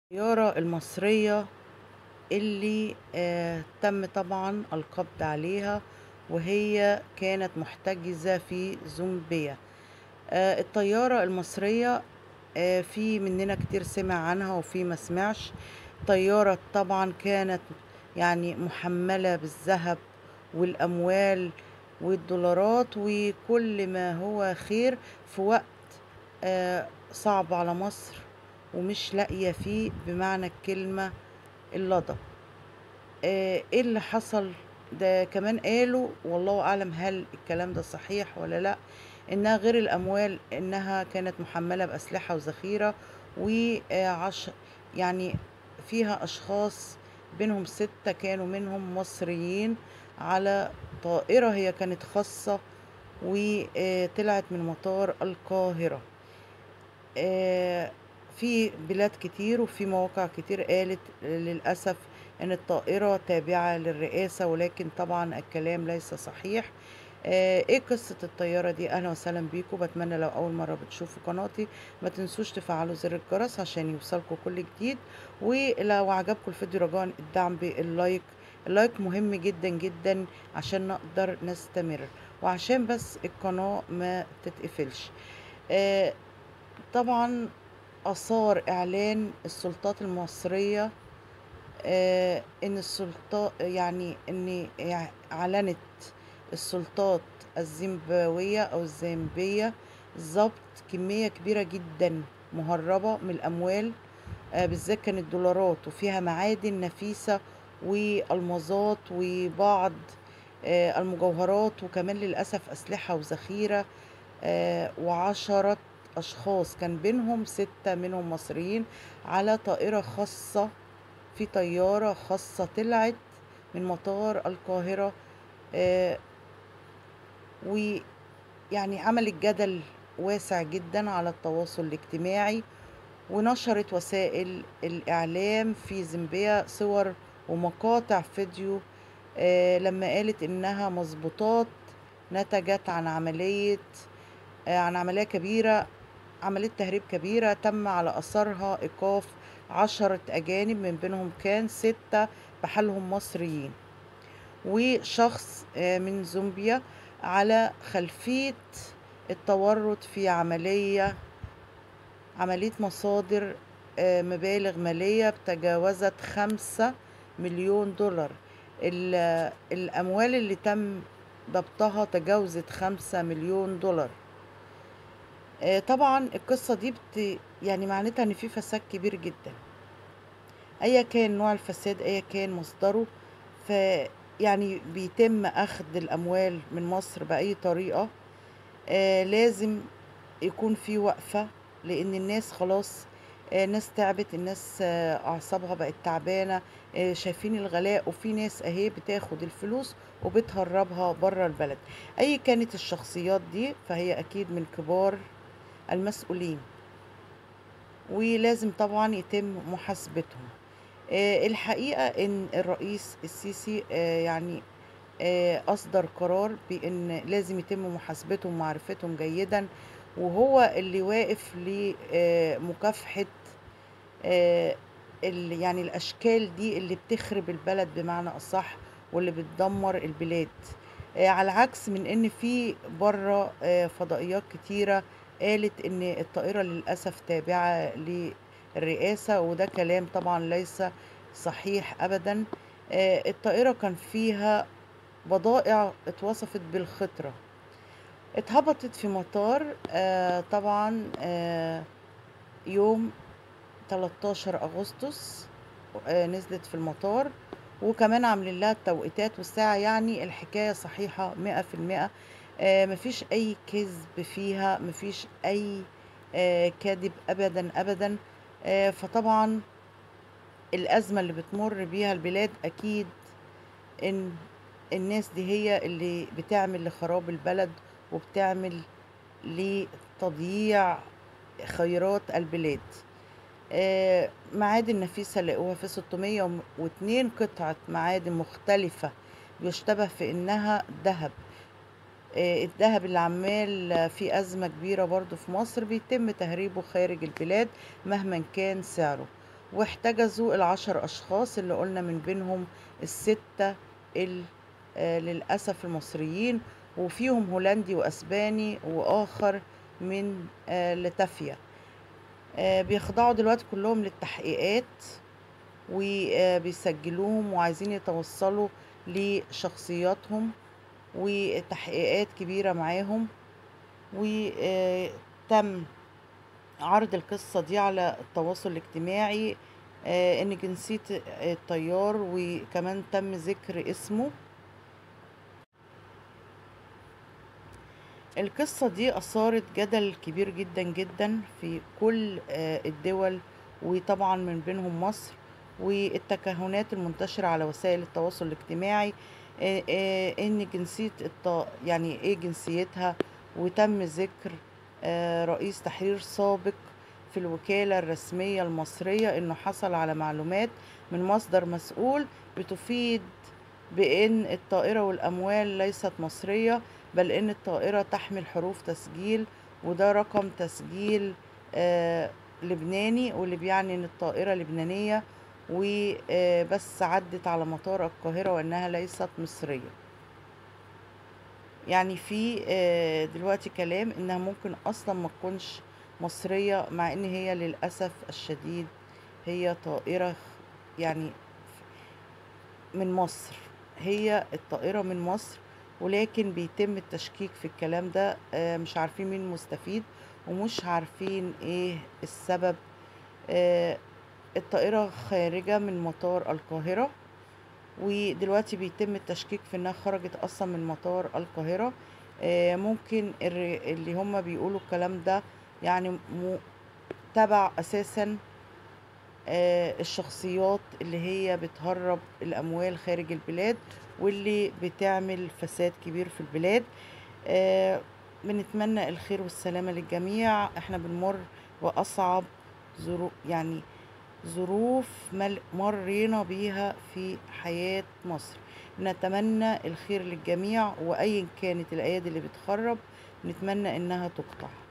الطيارة المصرية اللي آه تم طبعا القبض عليها وهي كانت محتجزة في زومبيا آه الطيارة المصرية آه في مننا كتير سمع عنها وفي ما سمعش طيارة طبعا كانت يعني محملة بالذهب والأموال والدولارات وكل ما هو خير في وقت آه صعب على مصر ومش لاقية فيه بمعنى الكلمة اللضا آه، ايه اللي حصل ده كمان قالوا والله اعلم هل الكلام ده صحيح ولا لا انها غير الاموال انها كانت محملة باسلحة وذخيرة وعش يعني فيها اشخاص بينهم ستة كانوا منهم مصريين على طائرة هي كانت خاصة وطلعت من مطار القاهرة آه، في بلاد كتير وفي مواقع كتير قالت للأسف أن الطائرة تابعة للرئاسة ولكن طبعا الكلام ليس صحيح آه، ايه قصة الطيارة دي اهلا وسهلا بيكم بتمنى لو اول مرة بتشوفوا قناتي ما تنسوش تفعلوا زر الجرس عشان يوصلكم كل جديد ولو عجبكم الفيديو رجاء الدعم باللايك اللايك مهم جدا جدا عشان نقدر نستمر وعشان بس القناة ما تتقفلش آه، طبعا أثار إعلان السلطات المصرية آه، إن السلطات يعني إن يع- أعلنت السلطات الزيمبابوية أو الزامبية ضبط كمية كبيرة جدا مهربة من الأموال آه، بالذات كانت دولارات وفيها معادن نفيسة والمظات وبعض آه، المجوهرات وكمان للأسف أسلحة وذخيرة آه، وعشرة أشخاص كان بينهم ستة منهم مصريين على طائرة خاصة في طيارة خاصة طلعت من مطار القاهرة آه، ويعني عملت جدل واسع جدا على التواصل الاجتماعي ونشرت وسائل الإعلام في زامبيا صور ومقاطع فيديو آه، لما قالت إنها مظبوطات نتجت عن عملية آه، عن عملية كبيرة عملية تهريب كبيرة تم على أثرها إيقاف عشرة أجانب من بينهم كان ستة بحالهم مصريين وشخص آه، من زومبيا على خلفية التورط في عملية عملية مصادر آه، مبالغ مالية تجاوزت خمسة مليون دولار ال- الأموال اللي تم ضبطها تجاوزت خمسة مليون دولار آه، طبعا القصة دي بت يعني معناتها ان في فساد كبير جدا ايا كان نوع الفساد ايا كان مصدره ف يعني بيتم اخذ الاموال من مصر باي طريقة آه لازم يكون في وقفة لان الناس خلاص آه ناس تعبت الناس آه اعصابها بقت تعبانة آه شايفين الغلاء وفي ناس اهي بتاخد الفلوس وبتهربها بره البلد اي كانت الشخصيات دي فهي اكيد من كبار المسؤولين ولازم طبعا يتم محاسبتهم آه، الحقيقة ان الرئيس السيسي آه، يعني آه، اصدر قرار بان لازم يتم محاسبتهم ومعرفتهم جيدا وهو اللي واقف لمكافحة آه، ال- يعني الاشكال دي اللي بتخرب البلد بمعنى اصح واللي بتدمر البلاد آه، على العكس من ان في بره آه، فضائيات كتيرة قالت ان الطائرة للأسف تابعة للرئاسة وده كلام طبعا ليس صحيح ابدا آه، الطائرة كان فيها بضائع اتوصفت بالخطرة اتهبطت في مطار آه، طبعا آه، يوم 13 أغسطس آه، نزلت في المطار وكمان عاملين لها التوقيتات والساعة يعني الحكاية صحيحة مئة في المئة آه، مفيش أي كذب فيها مفيش أي آه، كذب أبدا أبدا آه، فطبعا الأزمة اللي بتمر بيها البلاد أكيد إن الناس دي هي اللي بتعمل لخراب البلد وبتعمل لتضييع خيرات البلاد آه، معادن نفيسة لقوها في 602 قطعة معادن مختلفة بيشتبه في إنها ذهب آه، الذهب اللي عمال في أزمة كبيرة برضو في مصر بيتم تهريبه خارج البلاد مهما كان سعره واحتجزوا العشر أشخاص اللي قلنا من بينهم الستة ال آه، للأسف المصريين وفيهم هولندي وأسباني وآخر من آه، لاتفيا آه، بيخضعوا دلوقتي كلهم للتحقيقات وبيسجلوهم وعايزين يتوصلوا لشخصياتهم وتحقيقات كبيرة معاهم وتم عرض القصة دي على التواصل الاجتماعي آه، ان جنسية الطيار وكمان تم ذكر اسمه القصة دي أثارت جدل كبير جدا جدا في كل آه، الدول وطبعا من بينهم مصر والتكهنات المنتشرة على وسائل التواصل الاجتماعي آه، آه، ان جنسية الط... يعني ايه جنسيتها وتم ذكر آه، رئيس تحرير سابق في الوكالة الرسمية المصرية انه حصل على معلومات من مصدر مسؤول بتفيد بان الطائرة والاموال ليست مصرية بل ان الطائرة تحمل حروف تسجيل وده رقم تسجيل آه، لبناني واللي بيعني ان الطائرة لبنانية وبس عدت على مطار القاهرة وانها ليست مصرية يعني في آه، دلوقتي كلام انها ممكن اصلا ما تكونش مصرية مع ان هي للأسف الشديد هي طائرة يعني من مصر هي الطائرة من مصر ولكن بيتم التشكيك في الكلام ده آه، مش عارفين مين المستفيد ومش عارفين ايه السبب آه، الطائرة خارجة من مطار القاهرة ودلوقتي بيتم التشكيك في انها خرجت اصلا من مطار القاهرة آه، ممكن الر- اللي هم بيقولوا الكلام ده يعني م- تبع اساسا آه، الشخصيات اللي هي بتهرب الاموال خارج البلاد واللي بتعمل فساد كبير في البلاد آه، بنتمنى الخير والسلامة للجميع احنا بنمر بأصعب ظروف يعني ظروف مل- مرينا بيها في حياة مصر نتمنى الخير للجميع وأيا كانت الأيادي اللي بتخرب نتمنى إنها تقطع